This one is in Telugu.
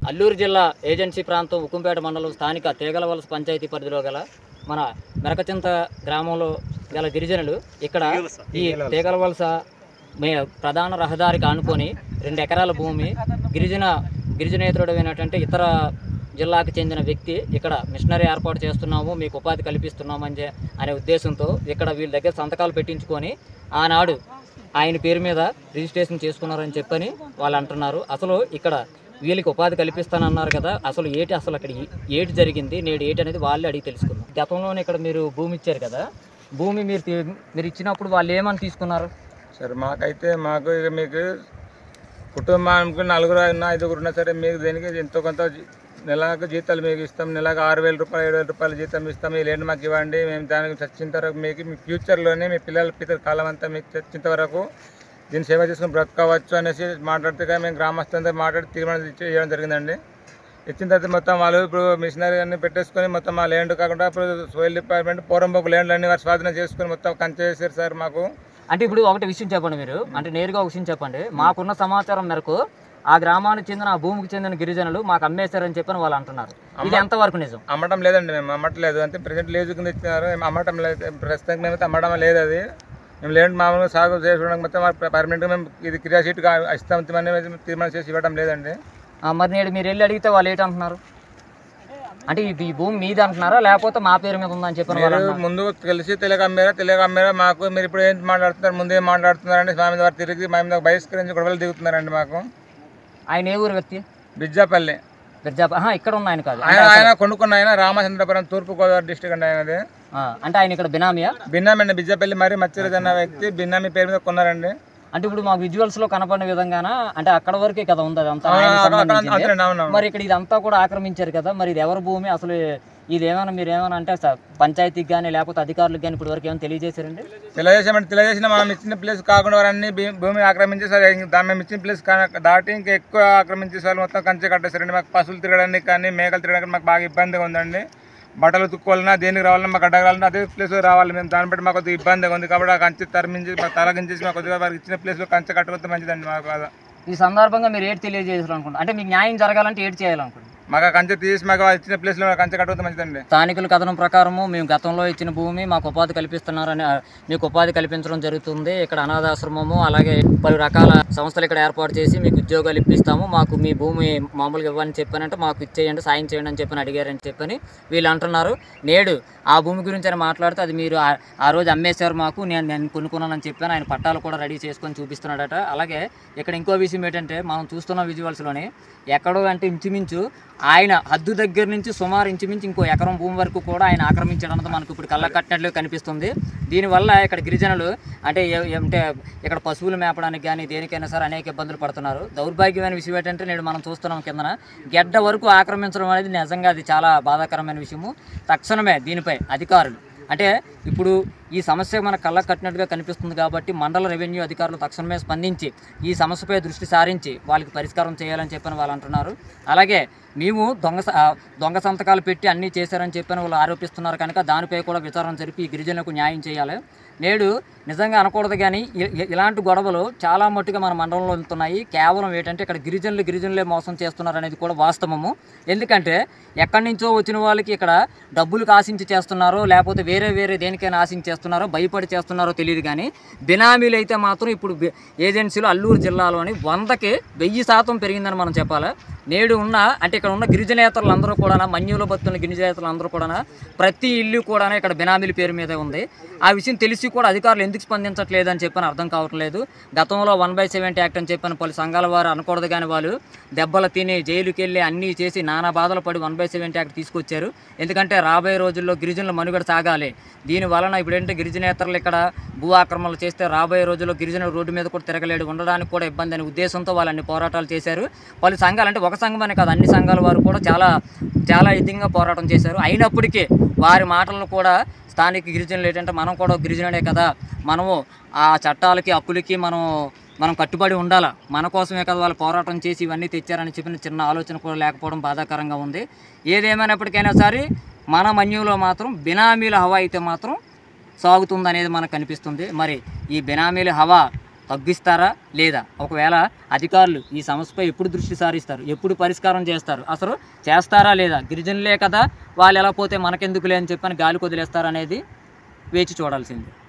అల్లూరు జిల్లా ఏజెన్సీ ప్రాంతం ఉక్కుంపేట మండలం స్థానిక తీగలవలస పంచాయతీ పరిధిలో గల మన మెరకచింత గ్రామంలో గల గిరిజనులు ఇక్కడ ఈ తీగలవలస మే ప్రధాన రహదారికి ఆనుకొని రెండు ఎకరాల భూమి గిరిజన గిరిజనేతరుడమైనటువంటి ఇతర జిల్లాకు చెందిన వ్యక్తి ఇక్కడ మిషనరీ ఏర్పాటు చేస్తున్నాము మీకు ఉపాధి కల్పిస్తున్నాము అని చె- అనే ఉద్దేశంతో ఇక్కడ వీళ్ళ దగ్గర సంతకాలు పెట్టించుకొని ఆనాడు ఆయన పేరు మీద రిజిస్ట్రేషన్ చేసుకున్నారని చెప్పని వాళ్ళు అంటున్నారు అసలు ఇక్కడ వీళ్ళకి ఉపాధి కల్పిస్తానన్నారు కదా అసలు ఏటి అసలు అక్కడ ఏ- ఏటి జరిగింది నేడు ఏటి అనేది వాళ్ళే అడిగి తెలుసుకుందాం గతంలోనే ఇక్కడ మీరు భూమి ఇచ్చారు కదా భూమి మీరు తీ- మీరు ఇచ్చినప్పుడు వాళ్ళు ఏమని తీసుకున్నారు సరే మాకైతే మాకు ఇక మీకు కుటుంబానికి నలుగురు అయినా ఐదుగురు ఉన్నా సరే మీకు దేనికి ఎంతో కొంత జీ- నెలకు జీతాలు మీకు ఇస్తాం నెలకు ఆరు వేల రూపాయలు ఏడు వేల రూపాయలు జీతం ఇస్తాం ఈ లేండి మాకు ఇవ్వండి మేము దానికి చచ్చేంత వరకు మీకు మీ ఫ్యూచర్లోనే మీ పిల్లల పిల్లల కాలం అంతా మీకు చచ్చేంత వరకు దీన్ని సేవ చేసుకుని బ్రతకవచ్చు అనేసి మాట్లాడితే కానీ మేము గ్రామస్తులంతా మాట్లాడి తీర్మానం ఇచ్చి ఇవ్వడం జరిగిందండి ఇచ్చిన తర్వాత మొత్తం వాళ్ళు ఇప్పుడు మిషనరీ అన్ని పెట్టేసుకొని మొత్తం మా ల్యాండ్ కాకుండా ఇప్పుడు సోయిల్ డిపార్ట్మెంట్ పోరంబోకు ల్యాండ్లు అన్ని వారు స్వాధీనం చేసుకొని మొత్తం కంచె చేశారు సార్ మాకు అంటే ఇప్పుడు ఒకటి విషయం చెప్పండి మీరు అంటే నేరుగా ఒక విషయం చెప్పండి మాకున్న సమాచారం మేరకు ఆ గ్రామానికి చెందిన ఆ భూమికి చెందిన గిరిజనులు మాకు అమ్మేశారని చెప్పని వాళ్ళు అంటున్నారు ఇది ఎంతవరకు నిజం అమ్మటం లేదండి మేము అమ్మట్లేదు అంతే ప్రజెంట్ లేజు కింద ఇచ్చినారు మేము అమ్మటం లేదు ప్రస్తుతానికి మేమైతే అమ్మడం లేదు అది మేము లేండి మామూలుగా సాగు చేసుకోవడానికి మొత్తం పర్మనెంట్గా మేము ఇది క్రియాషీట్గా ఇస్తాం అనేది తీర్మానం చేసి ఇవ్వడం లేదండి ఆ, మరి నేడు మీరు వెళ్ళి అడిగితే వాళ్ళు ఏంటంటున్నారు అంటే ఈ ఈ భూమి మీది అంటున్నారా లేకపోతే మా పేరు మీద ఉందని చెప్పిన వాళ్ళు మీరు అంటున్నారా? ముందు తెలిసి తెలియక అమ్మారా తెలియక అమ్మారా మాకు మీరు ఇప్పుడు ఏం మాట్లాడుతున్నారు ముందు ఏం మాట్లాడుతున్నారండి మా మీద వారు తిరిగి మా మీద బహిష్కరించి గొడవలు దిగుతున్నారండి మాకు ఆయన ఏ ఊరు వ్యక్తి బిజ్జాపల్లి బిర్జాప ఆహా, ఇక్కడ ఉన్న ఆయన కాదు ఆయన ఆయన కొనుక్కున్న ఆయన రామచంద్రపురం తూర్పు గోదావరి డిస్టిక్ అండి ఆయనది ఆ, అంటే ఆయన ఇక్కడ బినామియా బిన్నామి అండి బిజ్జాపల్లి మరి మచ్చిరజ్ అన్న వ్యక్తి బిన్నామి పేరు మీద కొన్నారండి అంటే ఇప్పుడు మాకు విజువల్స్ లో కనపడిన విధంగాన అంటే అక్కడ వరకే కదా ఉంది అదంతా ఆయనకి అక్కడ- అక్కడ- సంబంధించింది. అంతేనండి, అవునవును. మరి ఇక్కడ ఇదంతా కూడా ఆక్రమించారు కదా మరి ఇది ఎవరి భూమి అసలు ఇది ఏమైనా మీరు ఏమైనా అంటే స- పంచాయతీకి కానీ లేకపోతే అధికారులకు కానీ ఇప్పటి వరకు ఏమైనా తెలియజేశారండి తెలియజేసామంటే తెలియజేసిన మనం ఇచ్చిన ప్లేస్ కాకుండా వారన్నీ భూ- భూమి ఆక్రమించేసారు ఇంక దాన్ని మేము ఇచ్చిన ప్లేస్ కా- దాటి ఇంకా ఎక్కువ ఆక్రమించేసారు మొత్తం కంచె కట్టేసారండి మాకు పశువులు తిరగడానికి కానీ మేకలు తిరగడానికి మాకు బాగా ఇబ్బందిగా ఉందండి బట్టలు తుక్కోవాలన్నా దేనికి రావాలన్నా మాకు అడ్డగాలన్నా అదే ప్లేస్ రావాలి మేము దాన్ని బట్టి మాకు కొద్దిగా ఇబ్బందిగా ఉంది కాబట్టి ఆ కంచె తరమించి మాకు తలగించేసి మాకు కొద్దిగా వారికి ఇచ్చిన ప్లేస్లో కంచె కట్టకపోతే మంచిదండి మాకు బాగా ఈ సందర్భంగా మీరు ఏటి తెలియజేయాలి అనుకుంటా అంటే మీకు న్యాయం జరగాలంటే ఏటి చేయాలనుకుంటున్నారు మాకు ఆ కంచె తీసి మాకు వాళ్ళు ఇచ్చిన ప్లేస్లో కంచె కట్టకపోతే మంచిదండి స్థానికుల కథనం ప్రకారము మేము గతంలో ఇచ్చిన భూమి మాకు ఉపాధి కల్పిస్తున్నారని ఆ, మీకు ఉపాధి కల్పించడం జరుగుతుంది ఇక్కడ అనాథాశ్రమము అలాగే పలు రకాల సంస్థలు ఇక్కడ ఏర్పాటు చేసి మీకు ఉద్యోగాలు ఇప్పిస్తాము మాకు మీ భూమి మామూలుగా ఇవ్వని చెప్పానంటే మాకు ఇచ్చేయండి సాయం చేయండి అని చెప్పని అడిగారని చెప్పని వీళ్ళు అంటున్నారు నేడు ఆ భూమి గురించి అని మాట్లాడితే అది మీరు ఆ- ఆ రోజు అమ్మేశారు మాకు నేను నేను కొనుక్కున్నానని చెప్పాను ఆయన పట్టాలు కూడా రెడీ చేసుకొని చూపిస్తున్నాడట అలాగే ఇక్కడ ఇంకో విషయం ఏంటంటే మనం చూస్తున్న విజువల్స్లోని ఎక్కడో అంటే ఇంచుమించు ఆయన హద్దు దగ్గర నుంచి సుమారు ఇంచుమించు ఇంకో ఎకరం భూమి వరకు కూడా ఆయన ఆక్రమించడంతో మనకు ఇప్పుడు కళ్ళ కట్టినట్లు కనిపిస్తుంది దీనివల్ల ఇక్కడ గిరిజనులు అంటే ఏ- అంటే ఇక్కడ పశువులు మేపడానికి కానీ దేనికైనా సరే అనేక ఇబ్బందులు పడుతున్నారు దౌర్భాగ్యమైన విషయం ఏంటంటే నేను మనం చూస్తున్నాం కిందన గెడ్డ వరకు ఆక్రమించడం అనేది నిజంగా అది చాలా బాధాకరమైన విషయము తక్షణమే దీనిపై అధికారులు అంటే ఇప్పుడు ఈ సమస్య మన కళ్ళకు కట్టినట్టుగా కనిపిస్తుంది కాబట్టి మండల రెవెన్యూ అధికారులు తక్షణమే స్పందించి ఈ సమస్యపై దృష్టి సారించి వాళ్ళకి పరిష్కారం చేయాలని చెప్పని వాళ్ళు అంటున్నారు అలాగే మేము దొంగ స- ఆ, దొంగ సంతకాలు పెట్టి అన్నీ చేశారని చెప్పని వాళ్ళు ఆరోపిస్తున్నారు కనుక దానిపై కూడా విచారణ జరిపి ఈ గిరిజనులకు న్యాయం చేయాలి నేడు నిజంగా అనకూడదు కానీ ఇ- ఇ- ఇలాంటి గొడవలు చాలా మట్టుగా మన మండలంలో ఉంటున్నాయి కేవలం ఏంటంటే ఇక్కడ గిరిజనులు గిరిజనులే మోసం చేస్తున్నారు అనేది కూడా వాస్తవము ఎందుకంటే ఎక్కడి నుంచో వచ్చిన వాళ్ళకి ఇక్కడ డబ్బులకు ఆశించి చేస్తున్నారో లేకపోతే వేరే వేరే దేనికైనా ఆశించి చేస్తున్నారో భయపడి చేస్తున్నారో తెలియదు కానీ బినామీలు అయితే మాత్రం ఇప్పుడు బి- ఏజెన్సీలు అల్లూరు జిల్లాలోని వందకి వెయ్యి శాతం పెరిగిందని మనం చెప్పాలి నేడు ఉన్న అంటే ఇక్కడ ఉన్న గిరిజనేతలు అందరూ కూడా మన్యులో బతున్న గిరిజనేతలు అందరూ కూడా ప్రతి ఇల్లు కూడా ఇక్కడ బినామీల పేరు మీదే ఉంది ఆ విషయం తెలిసి కూడా అధికారులు ఎందుకు స్పందించట్లేదు అని చెప్పని అర్థం కావట్లేదు గతంలో వన్ బై సెవెంటీ యాక్ట్ అని చెప్పని పలు సంఘాల వారు అనకూడదు కానీ వాళ్ళు దెబ్బలు తిని జైలుకి వెళ్ళి అన్నీ చేసి నానా బాధలు పడి వన్ బై సెవెంటీ యాక్ట్ తీసుకొచ్చారు ఎందుకంటే రాబోయే రోజుల్లో గిరిజనుల మనుగడ సాగాలి దీని వలన ఇప్పుడు ఏంటంటే గిరిజనేతరులు ఇక్కడ భూ ఆక్రమణలు చేస్తే రాబోయే రోజుల్లో గిరిజనులు రోడ్డు మీద కూడా తిరగలేడు ఉండడానికి కూడా ఇబ్బంది అనే ఉద్దేశంతో వాళ్ళు అన్ని పోరాటాలు చేశారు పలు సంఘాలు అంటే ఒక సంఘం అనే కాదు అన్ని సంఘాల వారు కూడా చాలా చాలా ఇదిగా పోరాటం చేశారు అయినప్పటికీ వారి మాటలను కూడా స్థానిక గిరిజనులు ఏంటంటే మనం కూడా ఒక గిరిజనుడే కదా మనము ఆ చట్టాలకి హక్కులకి మనం మనం కట్టుబడి ఉండాలా మన కోసమే కదా వాళ్ళు పోరాటం చేసి ఇవన్నీ తెచ్చారని చెప్పిన చిన్న ఆలోచన కూడా లేకపోవడం బాధాకరంగా ఉంది ఏదేమైనప్పటికైనా సరే మన మన్యంలో మాత్రం బినామీల హవా అయితే మాత్రం సాగుతుంది అనేది మనకు కనిపిస్తుంది మరి ఈ బినామీల హవా తగ్గిస్తారా లేదా ఒకవేళ అధికారులు ఈ సమస్యపై ఎప్పుడు దృష్టి సారిస్తారు ఎప్పుడు పరిష్కారం చేస్తారు అసలు చేస్తారా లేదా గిరిజనులే కదా వాళ్ళు ఎలా పోతే మనకెందుకులే అని చెప్పని గాలి వదిలేస్తారనేది వేచి చూడాల్సింది